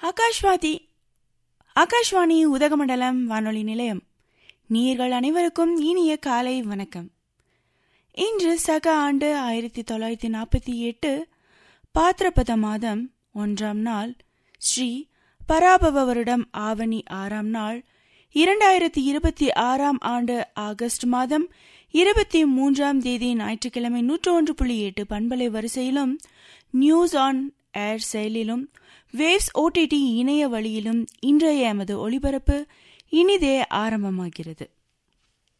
ஆகாஷ்வாதி ஆகாஷ்வாணி உதகமண்டலம் வானொலி நிலையம் நீர்கள் அனைவருக்கும் இனிய காலை வணக்கம் இன்று சக ஆண்டு ஆயிரத்தி தொள்ளாயிரத்தி நாற்பத்தி எட்டு பாத்திரபத மாதம் ஒன்றாம் நாள் ஸ்ரீ பராபவ வருடம் ஆவணி ஆறாம் நாள் இரண்டாயிரத்தி இருபத்தி ஆறாம் ஆண்டு ஆகஸ்ட் மாதம் இருபத்தி மூன்றாம் தேதி ஞாயிற்றுக்கிழமை நூற்று ஒன்று புள்ளி எட்டு பண்பலை வரிசையிலும் நியூஸ் ஆன் ஏர் செயலிலும் வேவ்ஸ் ஓடிடி இணைய வழியிலும் இன்றைய எமது ஒளிபரப்பு இனிதே ஆரம்பமாகிறது